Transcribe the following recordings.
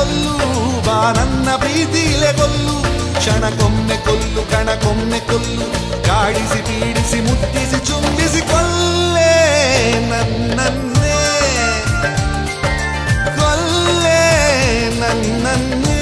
ಕೊಲ್ಲು ಬಾ ನನ್ನ ಪ್ರೀತಿಲೆ ಕೊಲ್ಲು ಕ್ಷಣಕ್ಕೊಮ್ಮೆ ಕೊಲ್ಲು ಕಣಕ್ಕೊಮ್ಮೆ ಕೊಲ್ಲು ಕಾಡಿಸಿ ಪೀಡಿಸಿ ಮುಟ್ಟಿಸಿ ಚುಂಬಿಸಿ ಕೊಲ್ಲೆ ನನ್ನನ್ನೇ ಕೊಲ್ಲೆ ನನ್ನನ್ನೇ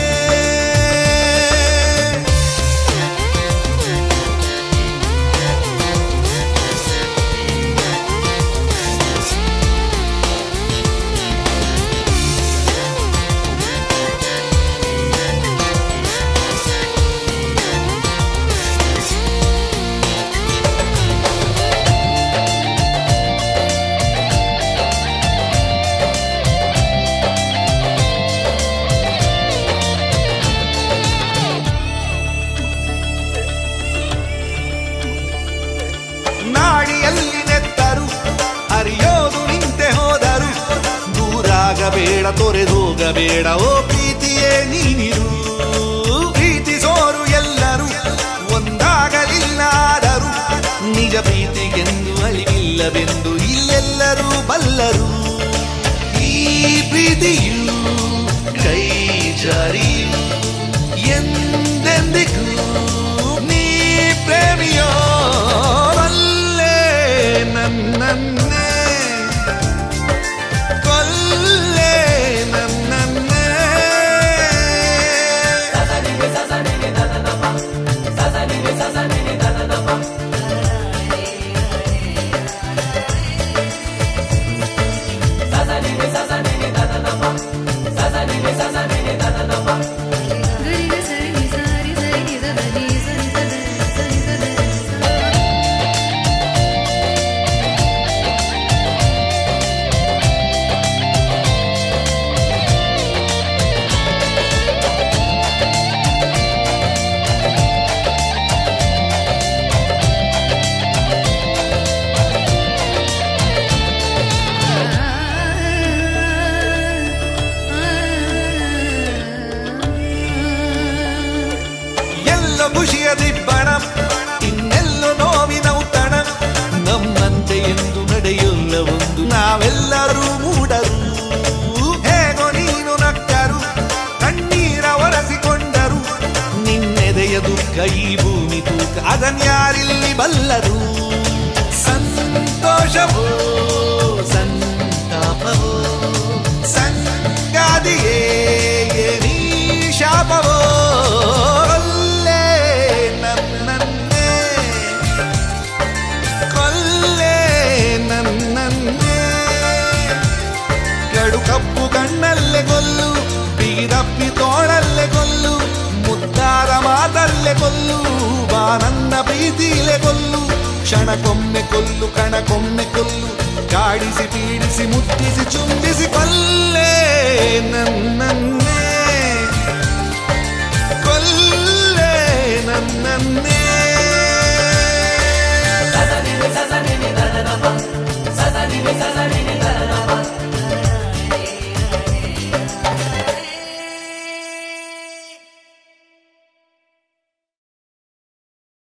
ನಾಡಿಯಲ್ಲಿ ನೆತ್ತರು ಅರಿಯೋದು ನಿಂತೆ ಹೋದರು ದೂರಾಗಬೇಡ ತೊರೆದೋಗಬೇಡ ಓ ಪ್ರೀತಿಯೇ ನೀನಿರು ಪ್ರೀತಿಸೋರು ಎಲ್ಲರೂ ಒಂದಾಗಲಿಲ್ಲಾದರೂ ನಿಜ ಪ್ರೀತಿಗೆಂದು ಅಳಿವಿಲ್ಲವೆಂದು ಇಲ್ಲೆಲ್ಲರೂ ಬಲ್ಲರು ಈ ಪ್ರೀತಿಯು ಕೈ ಜಾರಿಯು ಎಂದೆಂದಿಗೂ ನೀ ಪ್ರೇಮಿಯೋ ಅಲ್ಲೇ ನನ್ನನ್ನೇ ಕೊಲ್ಲೇ ನನ್ನನ್ನೇ ಗರಿ ಗ ಸರಿ ನಿ ಸರಿ ಸರಿ ನಿ ದ ದ ನಿ ಸರಿ ದ ದ ಸರಿ ದ ದ ಸ. ಎಲ್ಲೋ ಖುಷಿಯ ದಿಬ್ಬಣ ಇನ್ನೆಲ್ಲೋ ನೋವಿನ ಔತಣ ನಮ್ಮಂತೆ ಎಂದು ನಡೆಯಲ್ಲ ಒಂದು ನಾವೆಲ್ಲರೂ ಮೂಡರು ಹೇಗೋ ನೀನು ನಕ್ಕರು ಕಣ್ಣೀರ ಒರೆಸಿಕೊಂಡರು ನಿನ್ನೆದೆಯ ದುಃಖ ಈ ಭೂಮಿ ತೂಕ ಅದನ್ಯಾರಿಲ್ಲಿ ಬಲ್ಲರು ಸಂತೋಷವೋ ಸಂತಾಪವೋ ಸಂಗಾದಿಯೇ ನೀ ಶಾಪವೋ ಕೊಲ್ಲೆ ನನ್ನನ್ನೇ ಕೊಲ್ಲೆ ನನ್ನನ್ನೇ ಕಡು ಕಪ್ಪು ಕಣ್ಣಲ್ಲೇ ಕೊಲ್ಲು ಬಿಗಿದಪ್ಪಿ ತೋಳಲ್ಲೇ ಕೊಲ್ಲು ಮುದ್ದಾರ ಮಾತಲ್ಲೇ ಕೊಲ್ಲು ಬಾ ನನ್ನ ಪ್ರೀತಿಲೆ ಕೊಲ್ಲು ಕ್ಷಣಕ್ಕೊಮ್ಮೆ ಕೊಲ್ಲು ಕಣಕ್ಕೊಮ್ಮೆ ಕೊಲ್ಲು ಕಾಡಿಸಿ ಪೀಡಿಸಿ ಮುಟ್ಟಿಸಿ ಚುಂಬಿಸಿ ಕೊಲ್ಲೆ ನನ್ನ